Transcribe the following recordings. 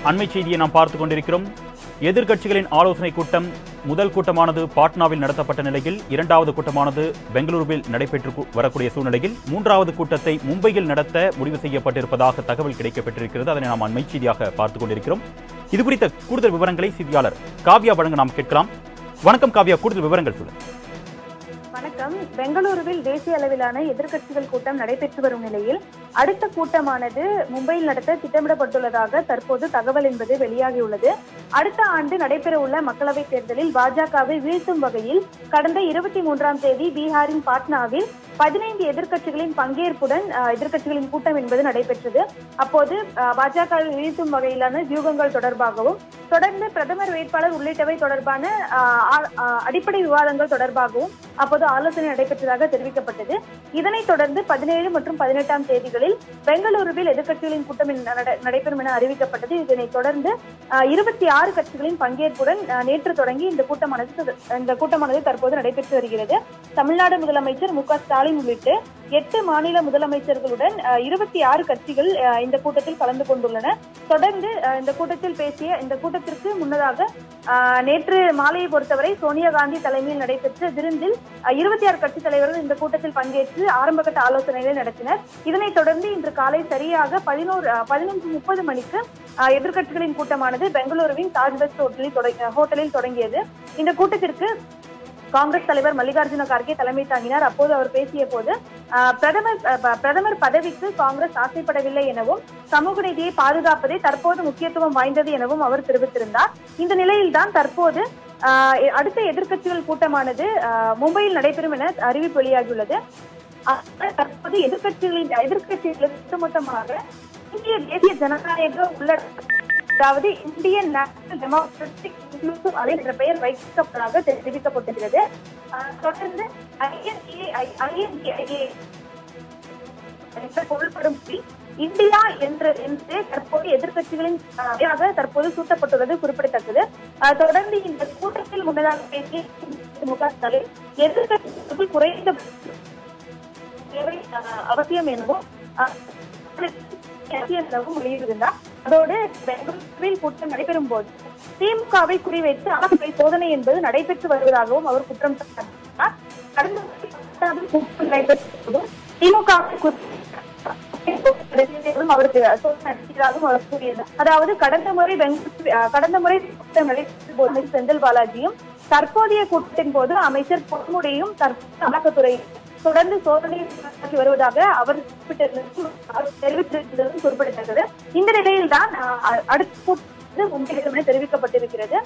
அண்மை செய்தியை நாம் பார்த்துக் கொண்டிருக்கிறோம் எதிர்க்கட்சிகளின் ஆலோசனை கூட்டம் முதல் கூட்டமானது பாட்னாவில் நடத்தப்பட்ட நிலையில் இரண்டாவது கூட்டமானது பெங்களூருவில் நடைபெற்று கு- வரக்கூடிய சூழ்நிலையில் மூன்றாவது கூட்டத்தை மும்பையில் நடத்த முடிவு செய்யப்பட்டிருப்பதாக தகவல் கிடைக்கப்பட்டிருக்கிறது அதனை நாம் அண்மை செய்தியாக பார்த்துக் கொண்டிருக்கிறோம் இது குறித்த கூடுதல் விவரங்களை செய்தியாளர் காவ்யா வழங்க நாம் கேட்கலாம் வணக்கம் காவ்யா கூடுதல் விவரங்கள் சொல்லுங்கள் வணக்கம் பெங்களூருவில் தேசிய அளவிலான எதிர்க்கட்சிகள் கூட்டம் நடைபெற்று வரும் நிலையில் அடுத்த கூட்டமானது மும்பையில் நடத்த திட்டமிடப்பட்டுள்ளதாக தற்போது தகவல் என்பது வெளியாகியுள்ளது அடுத்த ஆண்டு நடைபெறவுள்ள மக்களவைத் தேர்தலில் பாஜகவை வீழ்த்தும் வகையில் கடந்த இருபத்தி மூன்றாம் தேதி பீகாரின் பாட்னாவில் பதினைந்து எதிர்க்கட்சிகளின் பங்கேற்புடன் அஹ், எதிர்க்கட்சிகளின் கூட்டம் என்பது நடைபெற்றது அப்போது அஹ், பாஜகவை வீழ்த்தும் வகையிலான வியூகங்கள் தொடர்பாகவும் தொடர்ந்து பிரதமர் வேட்பாளர் உள்ளிட்டவை தொடர்பான அஹ், ஆ- அஹ், அடிப்படை விவாதங்கள் தொடர்பாகவும் அப்போது ஆலோசனை நடைபெற்றதாக தெரிவிக்கப்பட்டது இதனைத் தொடர்ந்து பதினேழு மற்றும் பதினெட்டாம் தேதிகளில் பெங்களூருவில் எதிர்க்கட்சிகளின் கூட்டம் இன் நட- நடைபெறும் என அறிவிக்கப்பட்டது இதனைத் தொடர்ந்து இருபத்தி ஆறு கட்சிகளின் பங்கேற்புடன் அஹ், நேற்று தொடங்கி இந்த கூட்டமானது த- இந்த கூட்டமானது தற்போது நடைபெற்று வருகிறது தமிழ்நாடு முதலமைச்சர் மு க ஸ்டாலின் உள்ளிட்டு எட்டு மாநில முதலமைச்சர்களுடன் இருபத்தி ஆறு கட்சிகள் அஹ், இந்த கூட்டத்தில் கலந்து கொண்டுள்ளன தொடர்ந்து அஹ், இந்த கூட்டத்தில் பேசிய இந்த கூட்டத்திற்கு முன்னதாக அஹ், நேற்று மாலையை பொறுத்தவரை சோனியா காந்தி தலைமையில் நடைபெற்ற விருந்தில் இருபத்தி ஆறு கட்சித் தலைவர்கள் இந்த கூட்டத்தில் பங்கேற்று ஆரம்பகட்ட ஆலோசனைகளை நடத்தினர் இதனைத் தொடர்ந்து இன்று காலை சரியாக பதினோரு பதினொன்று முப்பது மணிக்கு அஹ், எதிர்க்கட்சிகளின் கூட்டமானது பெங்களூருவின் தாஜ் பெஸ்ட் ஹோட்டலில் தொடங்க- ஹோட்டலில் தொடங்கியது இந்த கூட்டத்திற்கு காங்கிரஸ் தலைவர் மல்லிகார்ஜுன கார்கே தலைமை தாங்கினார் அப்போது அவர் பேசிய போது ஆஹ், பிரதமர் அஹ், ப- பிரதமர் பதவிக்கு காங்கிரஸ் ஆசைப்படவில்லை எனவும் சமூக நீதியை பாதுகாப்பதே தற்போது முக்கியத்துவம் வாய்ந்தது எனவும் அவர் தெரிவித்திருந்தார் இந்த நிலையில்தான் தற்போது ஆஹ், எ- அடுத்த எதிர்க்கட்சிகள் கூட்டமானது ஆஹ், மும்பையில் நடைபெறும் என அறிவிப்பு வெளியாகியுள்ளது ஆனால் தற்போது எதிர்க்கட்சிகளின் எதிர்க்கட்சிகளுக்கு ஒட்டுமொத்தமாக இந்திய தேசிய ஜனநாயக உள்ளடக்க அதாவது இந்தியன் நேஷனல் டெமோக்ராட்டிக் இன்க்ளூசிவ் அலை என்ற பெயர் வைக்கப்பட்டதாக தெரிவிக்கப்பட்டிருக்கிறது ஆஹ் தொடர்ந்து INDA INDA என்ற பொருள்படும்படி இந்தியா என்று என்று தற்போது எதிர்க்கட்சிகளின் ஆஹ், பெயராக தற்போது சூட்டப்பட்டுள்ளது குறிப்பிடத்தக்கது ஆஹ், தொடர்ந்து இந்த கூட்டத்தில் முன்னதாக பேசிய மு க ஸ்டாலின் எதிர்க்கட்சிகளுக்கு குறைந்த தேவை ஆஹ், அவசியம் எனவும் ஆஹ், அவசியம் எனவும் வெளியிட்டிருந்தார் அதோடு பெங்களூருவில் கூட்டம் நடைபெறும் போது திமுகவை குறிவைத்து அமலாக்கத்துறை சோதனை என்பது நடைபெற்று வருவதாகவும் அவர் குற்றம் சாட்டினார் கடந்த முறை பத்தாவில் கூட்டம் நடைபெற்ற போதும் திமுகவை குறி- அவருக்கு சோதனை நடத்தியதாகவும் அவர் கூறியது அதாவது கடந்த முறை பெங்களூரு அஹ், கடந்த முறை கூட்டம் நடைபெற்ற போது செந்தில் பாலாஜியும் தற்போதைய கூட்டத்தின் போது அமைச்சர் பொன்முடியும் தற்போது அமலாக்கத்துறை தொடர்ந்து சோதனை நடத்தி வருவதாக அவர் குறிப்பிட்டிருந்தது அவர் தெரிவித்திருந்தது குறிப்பிடத்தக்கது இந்த நிலையில்தான் அஹ், அடுத்த கூட்டத்தில் மும்பையில் என தெரிவிக்கப்பட்டிருக்கிறது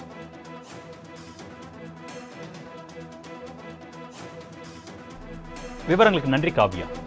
விவரங்களுக்கு நன்றி காவ்யா